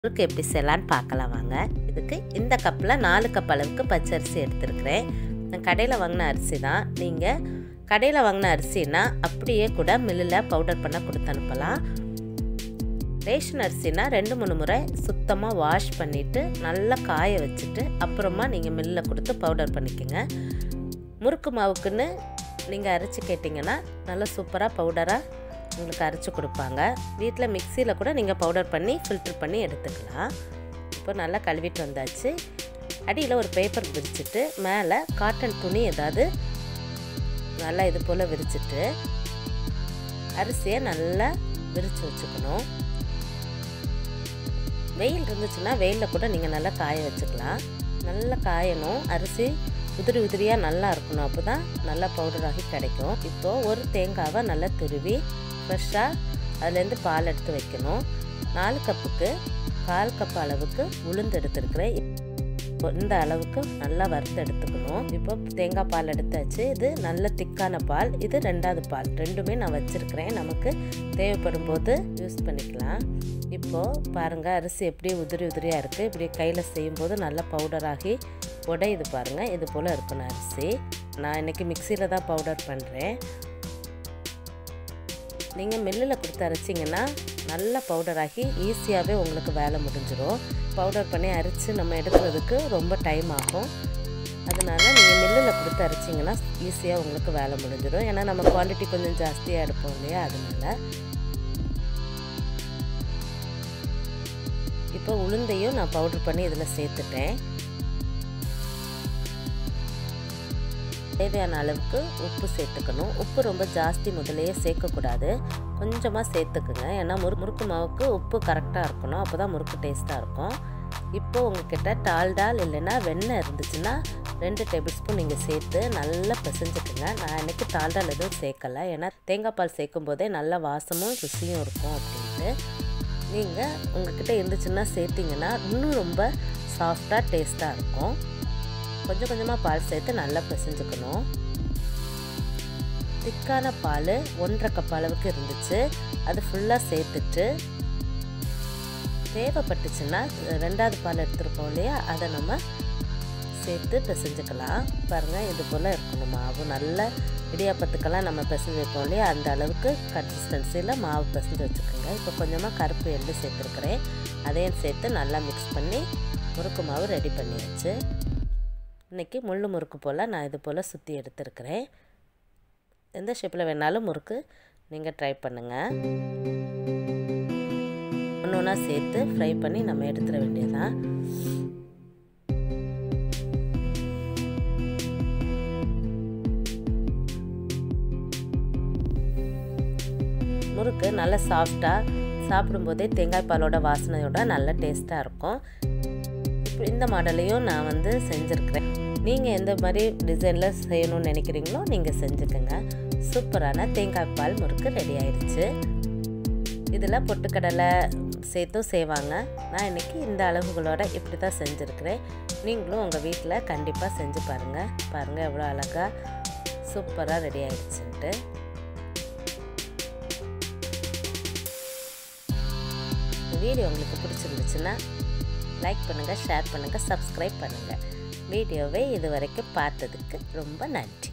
முறுக்கு எப்படி செய்யலான்னு பார்க்கலாம் வாங்க இதுக்கு இந்த கப்பில் நாலு கப் அளவுக்கு பச்சரிசி எடுத்துருக்கிறேன் நான் கடையில் வாங்கின அரிசி தான் நீங்கள் கடையில் வாங்கின அரிசினா அப்படியே கூட மில்லில் பவுடர் பண்ண கொடுத்து அனுப்பலாம் ரேஷன் அரிசினா ரெண்டு மூணு முறை சுத்தமாக வாஷ் பண்ணிவிட்டு நல்லா காய வச்சுட்டு அப்புறமா நீங்கள் மில்லில் கொடுத்து பவுடர் பண்ணிக்கோங்க முறுக்கு மாவுக்குன்னு நீங்கள் அரைச்சி கேட்டிங்கன்னா நல்லா சூப்பராக பவுடராக உங்களுக்கு அரைச்சி கொடுப்பாங்க வீட்டில் மிக்சியில் கூட நீங்கள் பவுடர் பண்ணி ஃபில்ட்ரு பண்ணி எடுத்துக்கலாம் இப்போ நல்லா கழுவிட்டு வந்தாச்சு அடியில் ஒரு பேப்பர் விரிச்சிட்டு மேலே காட்டன் துணி ஏதாவது நல்லா இது போல் விரிச்சிட்டு அரிசியை நல்லா விரித்து வச்சுக்கணும் வெயில் இருந்துச்சுன்னா வெயிலில் கூட நீங்கள் நல்லா காய வச்சுக்கலாம் நல்லா காயணும் அரிசி உதிரி உதிரியாக நல்லா இருக்கணும் அப்போ தான் நல்லா பவுடராகி கிடைக்கும் இப்போது ஒரு தேங்காவை நல்லா துருவி ஃப்ரெஷ்ஷாக அதுலேருந்து பால் எடுத்து வைக்கணும் நாலு கப்புக்கு கால் கப் அளவுக்கு உளுந்து எடுத்துருக்கிறேன் இந்த அளவுக்கு நல்லா வறுத்து எடுத்துக்கணும் இப்போ தேங்காய் பால் எடுத்தாச்சு இது நல்ல திக்கான பால் இது ரெண்டாவது பால் ரெண்டுமே நான் வச்சுருக்கிறேன் நமக்கு தேவைப்படும் போது யூஸ் பண்ணிக்கலாம் இப்போது பாருங்கள் அரிசி எப்படி உதிரி உதிரியாக இருக்குது இப்படி கையில் செய்யும்போது நல்லா பவுடராகி உடையுது பாருங்கள் இது போல் இருக்கணும் அரிசி நான் இன்றைக்கி மிக்சியில் தான் பவுடர் பண்ணுறேன் நீங்கள் மில்லில் கொடுத்து அரைச்சிங்கன்னா நல்லா பவுடராகி ஈஸியாகவே உங்களுக்கு வேலை முடிஞ்சிடும் பவுடர் பண்ணி அரைச்சி நம்ம எடுக்கிறதுக்கு ரொம்ப டைம் ஆகும் அதனால் நீங்கள் மில்லில் கொடுத்து அரைச்சிங்கன்னா ஈஸியாக உங்களுக்கு வேலை முடிஞ்சிடும் ஏன்னா நம்ம குவான்டிட்டி கொஞ்சம் ஜாஸ்தியாக எடுப்போம் இல்லையா அதனால் இப்போ உளுந்தையும் நான் பவுடர் பண்ணி இதில் சேர்த்துட்டேன் தேவையான அளவுக்கு உப்பு சேர்த்துக்கணும் உப்பு ரொம்ப ஜாஸ்தி முதலையே சேர்க்கக்கூடாது கொஞ்சமாக சேர்த்துக்குங்க ஏன்னா முறு முறுக்கு மாவுக்கு உப்பு கரெக்டாக இருக்கணும் அப்போ தான் முறுக்கு டேஸ்ட்டாக இருக்கும் இப்போ உங்ககிட்ட டால்டால் இல்லைன்னா வெண்ணெய் இருந்துச்சுன்னா ரெண்டு டேபிள் ஸ்பூன் நீங்கள் சேர்த்து நல்லா பிசைஞ்சுக்குங்க நான் இன்றைக்கி டால்டால் எதுவும் சேர்க்கலை ஏன்னா தேங்காய் பால் சேர்க்கும் போதே நல்ல வாசமும் ருசியும் இருக்கும் அப்படின்ட்டு நீங்கள் உங்ககிட்ட இருந்துச்சுன்னா சேர்த்திங்கன்னா இன்னும் ரொம்ப சாஃப்டாக டேஸ்ட்டாக இருக்கும் கொஞ்சம் கொஞ்சமாக பால் சேர்த்து நல்லா பிசைஞ்சுக்கணும் திக்கான பால் ஒன்றரை கப் அளவுக்கு இருந்துச்சு அது ஃபுல்லாக சேர்த்துட்டு தேவைப்பட்டுச்சுன்னா ரெண்டாவது பால் எடுத்துருக்கோம் இல்லையா அதை நம்ம சேர்த்து பிசைஞ்சுக்கலாம் பாருங்கள் இது போல் இருக்கணும் மாவு நல்ல இடியாப்பத்துக்கெல்லாம் நம்ம பிசைஞ்சு வைப்போம் இல்லையா அந்த அளவுக்கு கன்சிஸ்டன்சியில் மாவு பிசைஞ்சு வச்சுக்கோங்க இப்போ கொஞ்சமாக கருப்பு எள்ளு சேர்த்துருக்குறேன் அதையும் சேர்த்து நல்லா மிக்ஸ் பண்ணி முறுக்கு மாவு ரெடி பண்ணியாச்சு இன்றைக்கி முள் முறுக்கு போல் நான் இது போல் சுற்றி எடுத்துருக்கிறேன் எந்த ஷேப்பில் வேணாலும் முறுக்கு நீங்கள் ட்ரை பண்ணுங்கள் ஒன்று ஒன்றா சேர்த்து ஃப்ரை பண்ணி நம்ம எடுத்துட வேண்டியதான் முறுக்கு நல்லா சாஃப்டாக சாப்பிடும்போதே தேங்காய் பாலோட வாசனையோட நல்ல டேஸ்ட்டாக இருக்கும் இப்போ இந்த மாடலையும் நான் வந்து செஞ்சுருக்கிறேன் நீங்கள் எந்த மாதிரி டிசைனில் செய்யணும்னு நினைக்கிறீங்களோ நீங்கள் செஞ்சுக்கோங்க சூப்பரான தேங்காய் பால் முறுக்கு ரெடி ஆயிடுச்சு இதில் பொட்டுக்கடலை சேர்த்தும் செய்வாங்க நான் இன்றைக்கி இந்த அளவுகளோட இப்படி தான் செஞ்சுருக்கிறேன் நீங்களும் உங்கள் வீட்டில் கண்டிப்பாக செஞ்சு பாருங்கள் பாருங்கள் எவ்வளோ அழகாக சூப்பராக ரெடி ஆயிடுச்சுன்ட்டு வீடியோ உங்களுக்கு பிடிச்சிருந்துச்சுன்னா லைக் பண்ணுங்கள் ஷேர் பண்ணுங்கள் சப்ஸ்கிரைப் பண்ணுங்கள் வீடியோவை இது வரைக்கும் பார்த்ததுக்கு ரொம்ப நன்றி